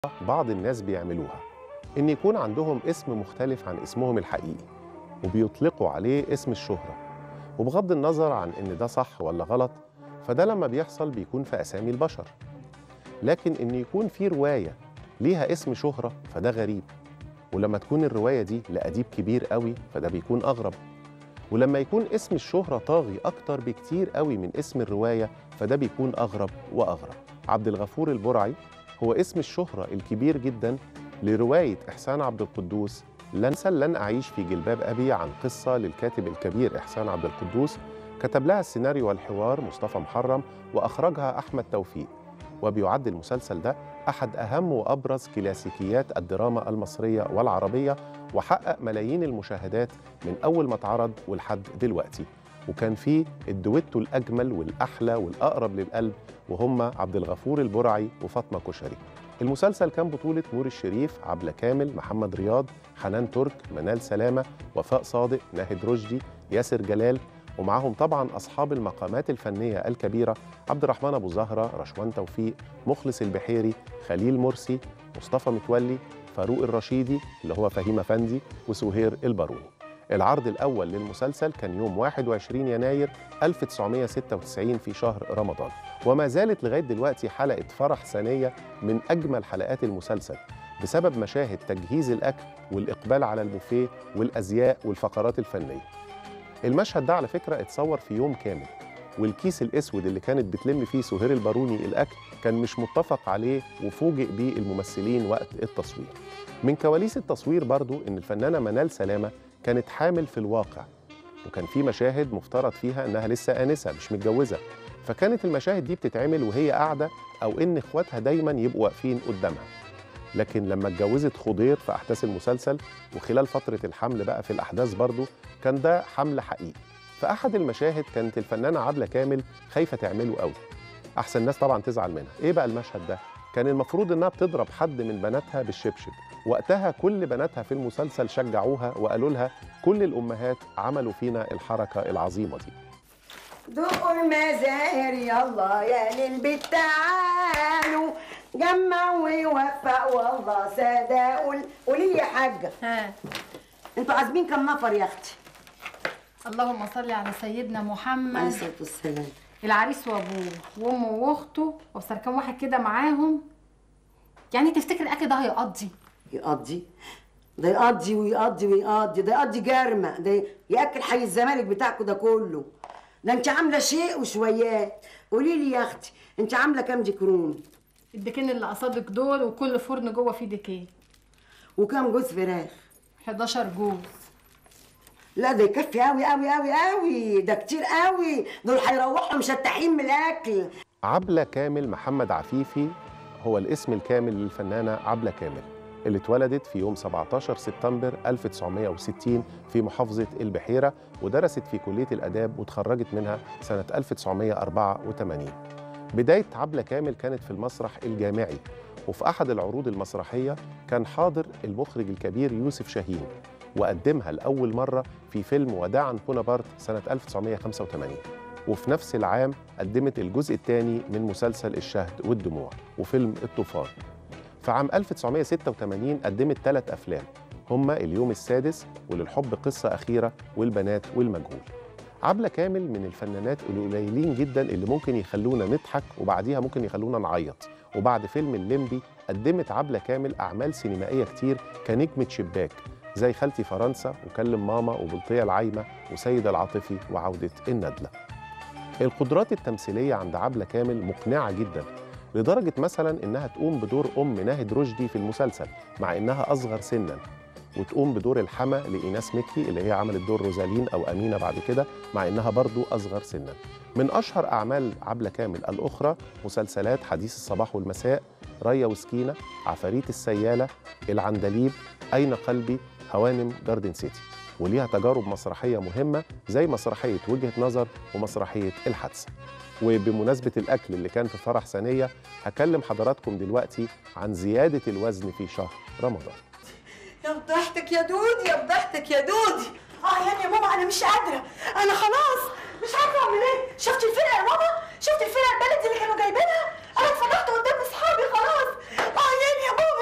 بعض الناس بيعملوها إن يكون عندهم اسم مختلف عن اسمهم الحقيقي وبيطلقوا عليه اسم الشهرة وبغض النظر عن إن ده صح ولا غلط فده لما بيحصل بيكون في أسامي البشر لكن إن يكون في رواية ليها اسم شهرة فده غريب ولما تكون الرواية دي لأديب كبير قوي فده بيكون أغرب ولما يكون اسم الشهرة طاغي أكتر بكتير قوي من اسم الرواية فده بيكون أغرب وأغرب عبد الغفور البرعي هو اسم الشهرة الكبير جدا لرواية إحسان عبد القدوس لن لن أعيش في جلباب أبي عن قصة للكاتب الكبير إحسان عبد القدوس كتب لها السيناريو والحوار مصطفى محرم وأخرجها أحمد توفيق وبيعد المسلسل ده أحد أهم وأبرز كلاسيكيات الدراما المصرية والعربية وحقق ملايين المشاهدات من أول ما اتعرض ولحد دلوقتي وكان فيه الدويتو الأجمل والأحلى والأقرب للقلب وهم عبد الغفور البرعي وفاطمة كشري المسلسل كان بطولة نور الشريف عبلة كامل محمد رياض حنان ترك منال سلامة وفاء صادق ناهد رشدي ياسر جلال ومعهم طبعا أصحاب المقامات الفنية الكبيرة عبد الرحمن أبو زهرة رشوان توفيق مخلص البحيري خليل مرسي مصطفى متولي فاروق الرشيدي اللي هو فهيم أفندي وسهير الباروني العرض الأول للمسلسل كان يوم 21 يناير 1996 في شهر رمضان وما زالت لغاية دلوقتي حلقة فرح ثانية من أجمل حلقات المسلسل بسبب مشاهد تجهيز الأكل والإقبال على البوفيه والأزياء والفقرات الفنية المشهد ده على فكرة اتصور في يوم كامل والكيس الأسود اللي كانت بتلم فيه سهير الباروني الأكل كان مش متفق عليه وفوجئ بيه الممثلين وقت التصوير من كواليس التصوير برضو إن الفنانة منال سلامة كانت حامل في الواقع وكان في مشاهد مفترض فيها إنها لسه آنسة مش متجوزة فكانت المشاهد دي بتتعمل وهي قاعدة أو إن إخواتها دايما يبقوا واقفين قدامها لكن لما اتجوزت خضير في أحداث المسلسل وخلال فترة الحمل بقى في الأحداث برضو كان ده حمل حقيقي في أحد المشاهد كانت الفنانة عبلة كامل خايفة تعمله قوي أحسن ناس طبعا تزعل منها إيه بقى المشهد ده؟ كان المفروض إنها بتضرب حد من بناتها بالشبشب وقتها كل بناتها في المسلسل شجعوها وقالوا لها كل الأمهات عملوا فينا الحركة العظيمة دي دقوا المزاهر يلا يا للبيت تعالوا جمع ويوفق والله سادة قول قولي لي يا حاجة ها انتوا عازمين كم نفر يا اختي؟ اللهم صل على سيدنا عليه محمد الصلاة والسلام العريس وابوه وامه واخته وصار كام واحد كده معاهم يعني تفتكر الاكل ده هيقضي يقضي ده يقضي ويقضي ويقضي ده يقضي جرمة ده ياكل حي الزمالك بتاعكوا ده كله ده انت عامله شيء وشويات قولي لي يا اختي انت عامله كام ديكروم الدكين اللي قصادك دول وكل فرن جوه فيه دكين وكام جوز فراخ 11 جوز لا ده يكفي قوي قوي قوي قوي ده كتير قوي دول هيروحوا مشتحين من الاكل عبلة كامل محمد عفيفي هو الاسم الكامل للفنانة عبلة كامل اللي اتولدت في يوم 17 سبتمبر 1960 في محافظة البحيرة ودرست في كلية الآداب وتخرجت منها سنة 1984 بداية عبلة كامل كانت في المسرح الجامعي وفي أحد العروض المسرحية كان حاضر المخرج الكبير يوسف شاهين وقدمها لأول مرة في فيلم وداعا بونابرت سنة 1985 وفي نفس العام قدمت الجزء الثاني من مسلسل الشهد والدموع وفيلم الطوفان في عام 1986 قدمت ثلاث أفلام هما اليوم السادس وللحب قصة أخيرة والبنات والمجهول عبلة كامل من الفنانات القليلين جدا اللي ممكن يخلونا نضحك وبعديها ممكن يخلونا نعيط وبعد فيلم الليمبي قدمت عبلة كامل أعمال سينمائية كتير كنجمة شباك زي خالتي فرنسا وكلم ماما وبلطية العايمة وسيد العاطفي وعودة الندلة القدرات التمثيلية عند عبلة كامل مقنعة جدا لدرجة مثلا إنها تقوم بدور أم ناهد رشدي في المسلسل مع إنها أصغر سنا وتقوم بدور الحما لإيناس مكي اللي هي عملت دور روزالين أو أمينة بعد كده مع إنها برضو أصغر سنا من أشهر أعمال عبلة كامل الأخرى مسلسلات حديث الصباح والمساء ريا وسكينة عفاريت السيالة العندليب أين قلبي هوانم جاردن سيتي وليها تجارب مسرحية مهمة زي مسرحية وجهة نظر ومسرحية الحادثة وبمناسبة الأكل اللي كان في فرح ثانية هكلم حضراتكم دلوقتي عن زيادة الوزن في شهر رمضان يا فضحتك يا دودي يا فضحتك يا دودي اه يعني يا ماما انا مش قادره انا خلاص مش عارفه اعمل ايه شفتي الفرقه يا ماما شفتي الفرقه البلدي اللي كانوا جايبينها انا اتفضحت قدام اصحابي خلاص اه يعني يا ماما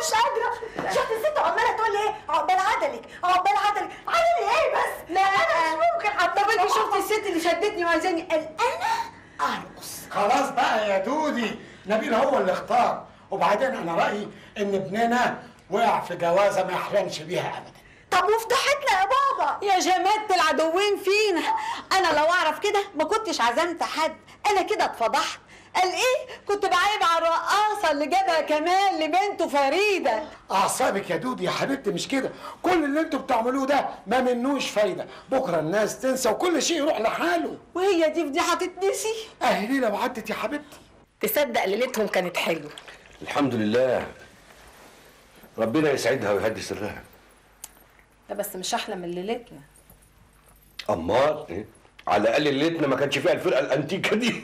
عدلك عقبال عدلك عدلي ايه بس لا انا مش ممكن حتى طب انت شفتي الست اللي شدتني وعايزاني قلقانه ارقص خلاص بقى يا دودي نبيل هو اللي اختار وبعدين انا رايي ان ابننا وقع في جوازه ما يحلمش بيها ابدا طب وفتحتنا يا بابا يا جماعة العدوين فينا انا لو اعرف كده ما كنتش عزمت حد انا كده اتفضحت قال ايه كنت بعيب على الرقاصه اللي جابها كمان لبنته فريده اعصابك يا دودي يا حبيبتي مش كده كل اللي انتوا بتعملوه ده ما منوش فايده بكره الناس تنسى وكل شيء يروح لحاله وهي دي فضيحه تتنسي اهي ليله وعدت يا حبيبتي تصدق ليلتهم كانت حلوه الحمد لله ربنا يسعدها ويهدي سرها ده بس مش احلى من ليلتنا امال إيه؟ على الاقل ليلتنا ما كانش فيها الفرقه الانتيكه دي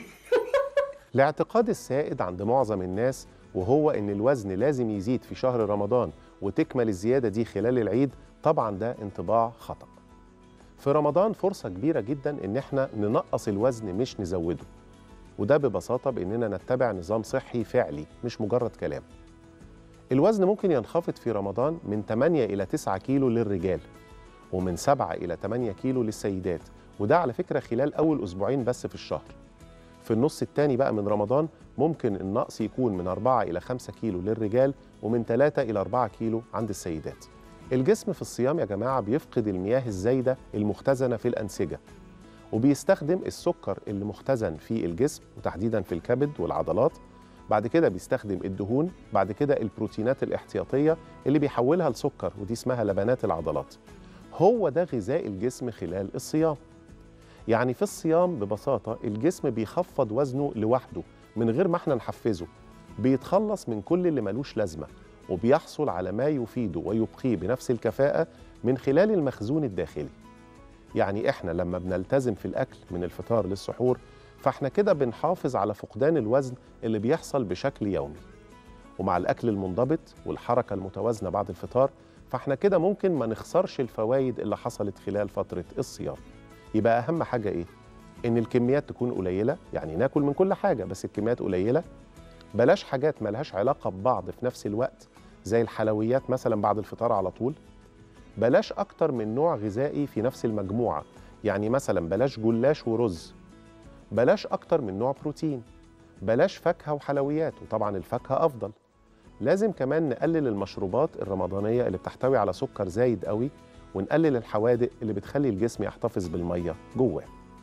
الاعتقاد السائد عند معظم الناس وهو ان الوزن لازم يزيد في شهر رمضان وتكمل الزياده دي خلال العيد طبعا ده انطباع خطا في رمضان فرصه كبيره جدا ان احنا ننقص الوزن مش نزوده وده ببساطه باننا نتبع نظام صحي فعلي مش مجرد كلام الوزن ممكن ينخفض في رمضان من 8 الى 9 كيلو للرجال ومن 7 الى 8 كيلو للسيدات وده على فكره خلال اول اسبوعين بس في الشهر في النص الثاني بقى من رمضان ممكن النقص يكون من 4 إلى 5 كيلو للرجال ومن 3 إلى 4 كيلو عند السيدات الجسم في الصيام يا جماعة بيفقد المياه الزايدة المختزنة في الأنسجة وبيستخدم السكر اللي مختزن في الجسم وتحديدا في الكبد والعضلات بعد كده بيستخدم الدهون بعد كده البروتينات الاحتياطية اللي بيحولها لسكر ودي اسمها لبنات العضلات هو ده غذاء الجسم خلال الصيام يعني في الصيام ببساطة الجسم بيخفض وزنه لوحده من غير ما احنا نحفزه بيتخلص من كل اللي ملوش لازمة وبيحصل على ما يفيده ويبقيه بنفس الكفاءة من خلال المخزون الداخلي يعني احنا لما بنلتزم في الأكل من الفطار للسحور فاحنا كده بنحافظ على فقدان الوزن اللي بيحصل بشكل يومي ومع الأكل المنضبط والحركة المتوازنة بعد الفطار فاحنا كده ممكن ما نخسرش الفوائد اللي حصلت خلال فترة الصيام يبقى اهم حاجه ايه ان الكميات تكون قليله يعني ناكل من كل حاجه بس الكميات قليله بلاش حاجات ملهاش علاقه ببعض في نفس الوقت زي الحلويات مثلا بعد الفطار على طول بلاش اكتر من نوع غذائي في نفس المجموعه يعني مثلا بلاش جلاش ورز بلاش اكتر من نوع بروتين بلاش فاكهه وحلويات وطبعا الفاكهه افضل لازم كمان نقلل المشروبات الرمضانيه اللي بتحتوي على سكر زايد قوي ونقلل الحوادق اللي بتخلي الجسم يحتفظ بالميه جواه.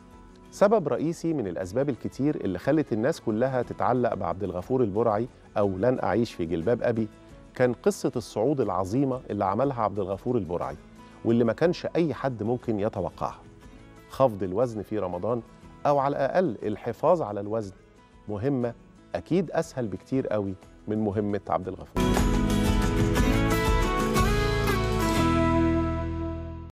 سبب رئيسي من الاسباب الكتير اللي خلت الناس كلها تتعلق بعبد الغفور البرعي او لن اعيش في جلباب ابي كان قصه الصعود العظيمه اللي عملها عبد الغفور البرعي واللي ما كانش اي حد ممكن يتوقعها. خفض الوزن في رمضان او على الاقل الحفاظ على الوزن مهمه اكيد اسهل بكتير قوي من مهمه عبد الغفور.